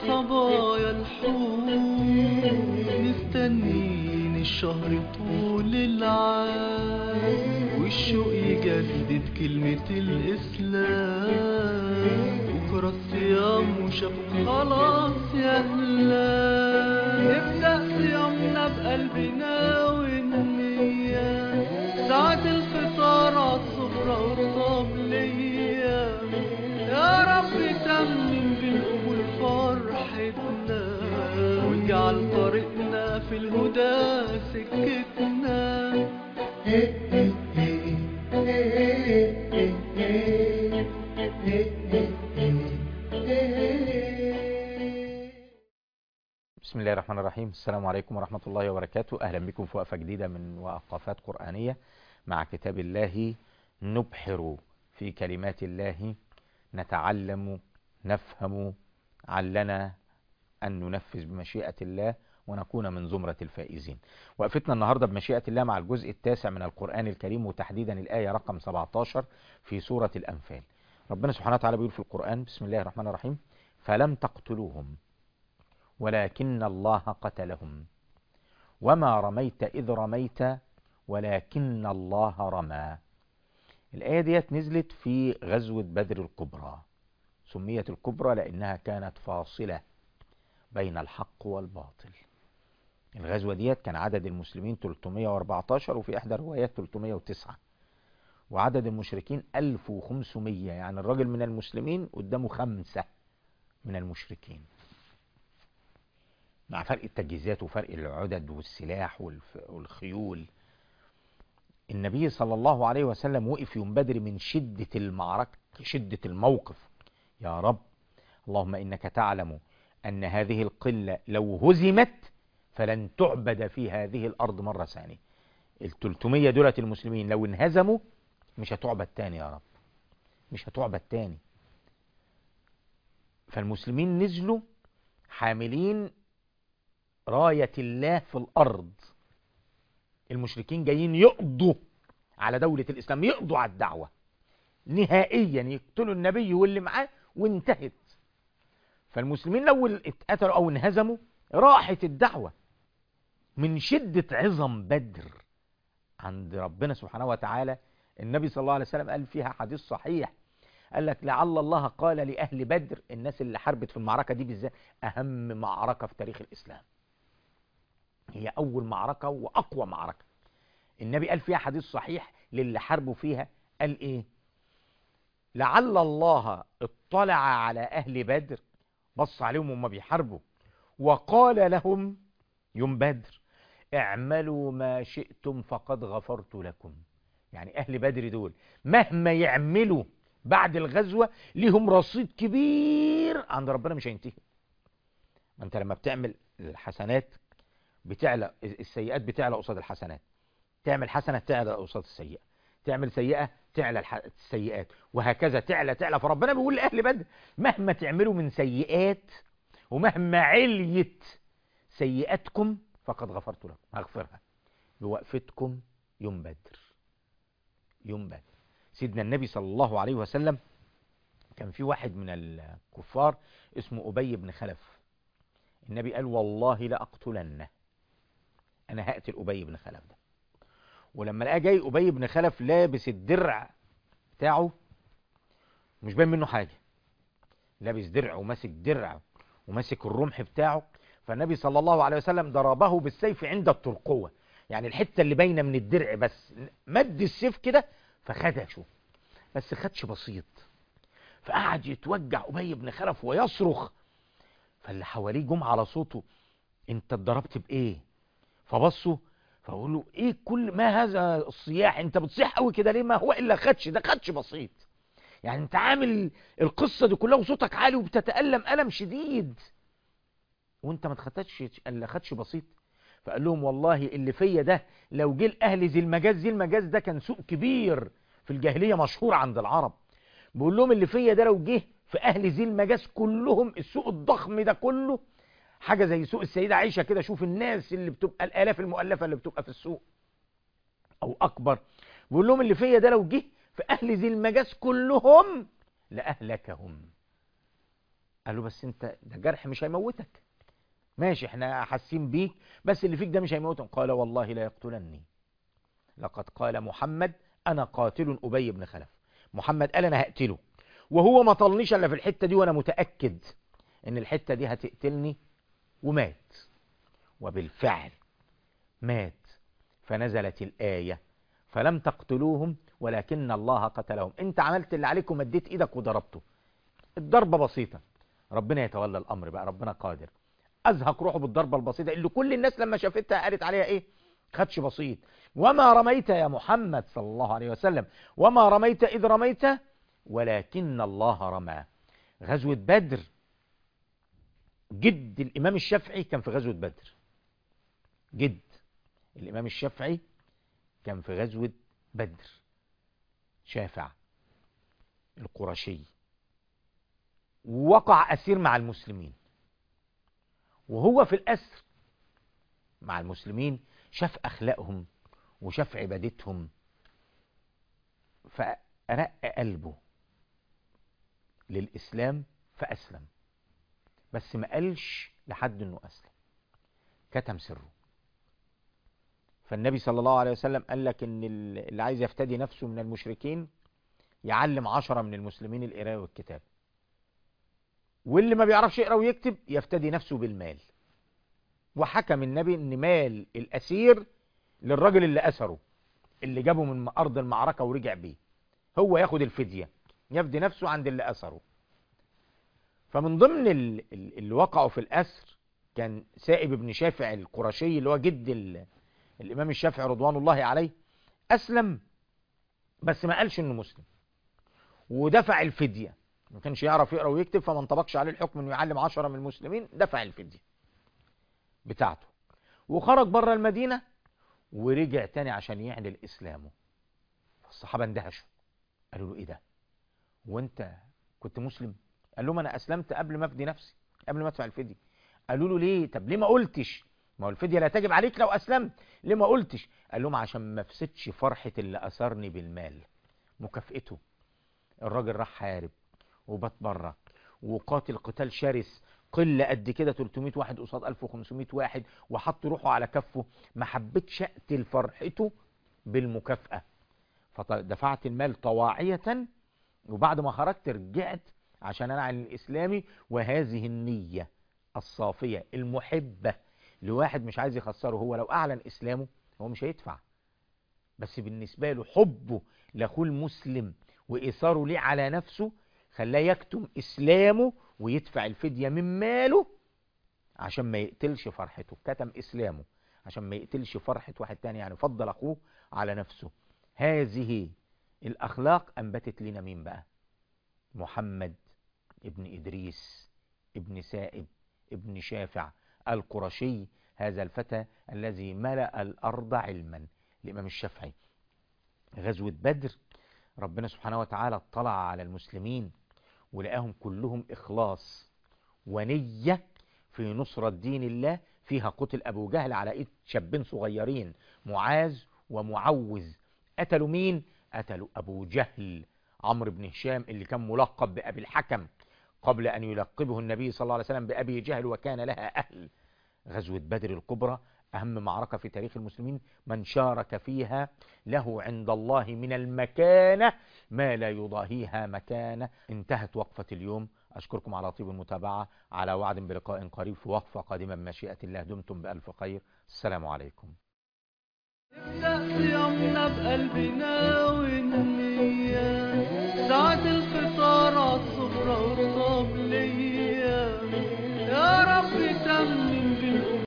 صبايا الحور مستنين الشهر طول العام والشوق يجدد كلمة الإسلام بكرة الصيام وشافوا خلاص يا هلا نبدأ صيامنا بقلبنا والنية ساعة الفطار عالصفرة والطبلية يا رب تمم بالقبول فرحتنا واجعل طريقنا في الهدى سكتنا بسم الله الرحمن الرحيم السلام عليكم ورحمة الله وبركاته أهلا بكم في وقفة جديدة من وقفات قرآنية مع كتاب الله نبحر في كلمات الله نتعلم نفهم علنا أن ننفذ بمشيئة الله ونكون من زمرة الفائزين وقفتنا النهاردة بمشيئة الله مع الجزء التاسع من القرآن الكريم وتحديدا الآية رقم 17 في سورة الأنفال ربنا سبحانه وتعالى بيقول في القرآن بسم الله الرحمن الرحيم فلم تقتلوهم ولكن الله قتلهم وما رميت إذ رميت ولكن الله رمى الآية ديت نزلت في غزوة بدر الكبرى سميت الكبرى لأنها كانت فاصلة بين الحق والباطل الغزوة ديت كان عدد المسلمين 314 وفي إحدى الروايات 309 وعدد المشركين 1500 يعني الراجل من المسلمين قدامه خمسة من المشركين مع فرق التجهيزات وفرق العدد والسلاح والف- والخيول النبي صلى الله عليه وسلم وقف يوم بدر من شدة المعركة شدة الموقف يا رب اللهم إنك تعلم أن هذه القلة لو هزمت فلن تعبد في هذه الأرض مرة ثانية ال 300 دولة المسلمين لو انهزموا مش هتعبد تاني يا رب مش هتعبد تاني فالمسلمين نزلوا حاملين راية الله في الأرض المشركين جايين يقضوا على دولة الإسلام يقضوا على الدعوة نهائيا يقتلوا النبي واللي معاه وانتهت فالمسلمين لو اتقتلوا أو انهزموا راحت الدعوة من شدة عظم بدر عند ربنا سبحانه وتعالى النبي صلى الله عليه وسلم قال فيها حديث صحيح قال لك لعل الله قال لأهل بدر الناس اللي حاربت في المعركة دي بالذات أهم معركة في تاريخ الإسلام هي أول معركة وأقوى معركة النبي قال فيها حديث صحيح للي حاربوا فيها قال إيه لعل الله اطلع على أهل بدر بص عليهم وهم بيحاربوا وقال لهم يوم بدر اعملوا ما شئتم فقد غفرت لكم يعني أهل بدر دول مهما يعملوا بعد الغزوة ليهم رصيد كبير عند ربنا مش هينتهي ما انت لما بتعمل الحسنات بتعلى السيئات بتعلى قصاد الحسنات تعمل حسنة تعلى قصاد السيئة تعمل سيئة تعلى الح- السيئات وهكذا تعلى تعلى فربنا بيقول لأهل بدر مهما تعملوا من سيئات ومهما عليت سيئاتكم فقد غفرت لكم هغفرها بوقفتكم يوم بدر يوم بدر سيدنا النبي صلى الله عليه وسلم كان في واحد من الكفار اسمه أبي بن خلف النبي قال والله لأقتلنه أنا هقتل أبي بن خلف ده ولما لقى جاي أبي بن خلف لابس الدرع بتاعه مش باين منه حاجة لابس درع وماسك درع وماسك الرمح بتاعه فالنبي صلى الله عليه وسلم ضربه بالسيف عند الترقوة يعني الحتة اللي باينة من الدرع بس مد السيف كده فخدشه بس خدش بسيط فقعد يتوجع أبي بن خلف ويصرخ فاللي حواليه جم على صوته انت اتضربت بايه فبصوا فقول له ايه كل ما هذا الصياح انت بتصيح قوي كده ليه ما هو الا خدش ده خدش بسيط يعني انت عامل القصة دي كلها وصوتك عالي وبتتألم ألم شديد وانت ما اتخدتش الا خدش بسيط فقال لهم والله اللي فيا ده لو جه الاهل ذي المجاز ذي المجاز ده كان سوق كبير في الجاهلية مشهور عند العرب بيقول لهم اللي فيا ده لو جه في اهل ذي المجاز كلهم السوق الضخم ده كله حاجة زي سوق السيدة عائشة كده شوف الناس اللي بتبقى الالاف المؤلفة اللي بتبقى في السوق او اكبر بيقول لهم اللي فيا ده لو جه في اهل ذي المجاز كلهم لاهلكهم قال له بس انت ده جرح مش هيموتك ماشي احنا حاسين بيك بس اللي فيك ده مش هيموتك قال والله لا يقتلني لقد قال محمد انا قاتل ابي بن خلف محمد قال انا هقتله وهو ما طلنيش الا في الحته دي وانا متاكد ان الحته دي هتقتلني ومات وبالفعل مات فنزلت الايه فلم تقتلوهم ولكن الله قتلهم انت عملت اللي عليك ومديت ايدك وضربته الضربه بسيطه ربنا يتولى الامر بقى ربنا قادر ازهق روحه بالضربه البسيطه اللي كل الناس لما شافتها قالت عليها ايه خدش بسيط وما رميت يا محمد صلى الله عليه وسلم وما رميت اذ رميت ولكن الله رمى غزوه بدر جد الامام الشافعي كان في غزوه بدر جد الامام الشافعي كان في غزوه بدر شافع القرشي ووقع أسير مع المسلمين وهو في الأسر مع المسلمين شاف أخلاقهم وشاف عبادتهم فرق قلبه للإسلام فأسلم بس ما قالش لحد أنه أسلم كتم سره فالنبي صلى الله عليه وسلم قال لك ان اللي عايز يفتدي نفسه من المشركين يعلم عشرة من المسلمين القراءة والكتاب واللي ما بيعرفش يقرا ويكتب يفتدي نفسه بالمال وحكم النبي ان مال الاسير للراجل اللي اسره اللي جابه من ارض المعركة ورجع بيه هو ياخد الفدية يفدي نفسه عند اللي اسره فمن ضمن اللي وقعوا في الاسر كان سائب بن شافع القرشي اللي هو جد الامام الشافعي رضوان الله عليه اسلم بس ما قالش انه مسلم ودفع الفدية ما كانش يعرف يقرا ويكتب فما انطبقش عليه الحكم انه يعلم عشرة من المسلمين دفع الفدية بتاعته وخرج بره المدينة ورجع تاني عشان يعلن اسلامه فالصحابة اندهشوا قالوا له ايه ده وانت كنت مسلم قال لهم انا اسلمت قبل ما افدي نفسي قبل ما ادفع الفدية قالوا له ليه طب ليه ما قلتش ما هو الفدية لا تجب عليك لو اسلمت ليه ما قلتش قال لهم عشان ما افسدش فرحة اللي اثرني بالمال مكافئته الراجل راح حارب وبات بره وقاتل قتال شرس قلة قد كده 300 واحد قصاد 1500 واحد وحط روحه على كفه ما حبيتش اقتل فرحته بالمكافأة فدفعت المال طواعية وبعد ما خرجت رجعت عشان انا الاسلامي وهذه النية الصافية المحبة لواحد مش عايز يخسره هو لو اعلن اسلامه هو مش هيدفع بس بالنسبة له حبه لاخوه المسلم وايثاره ليه على نفسه خلاه يكتم اسلامه ويدفع الفدية من ماله عشان ما يقتلش فرحته كتم اسلامه عشان ما يقتلش فرحة واحد تاني يعني فضل اخوه على نفسه هذه الاخلاق انبتت لنا مين بقى محمد ابن ادريس ابن سائب ابن شافع القرشي هذا الفتى الذي ملأ الارض علما الامام الشافعي غزوة بدر ربنا سبحانه وتعالى اطلع على المسلمين ولقاهم كلهم إخلاص ونية في نصرة دين الله فيها قتل أبو جهل على إيد شابين صغيرين معاذ ومعوذ قتلوا مين؟ قتلوا أبو جهل عمرو بن هشام اللي كان ملقب بأبي الحكم قبل أن يلقبه النبي صلى الله عليه وسلم بأبي جهل وكان لها أهل غزوة بدر الكبرى أهم معركة في تاريخ المسلمين من شارك فيها له عند الله من المكانة ما لا يضاهيها مكانة انتهت وقفة اليوم أشكركم على طيب المتابعة على وعد بلقاء قريب في وقفة قادمة بمشيئة الله دمتم بألف خير السلام عليكم نبدأ صيامنا بقلبنا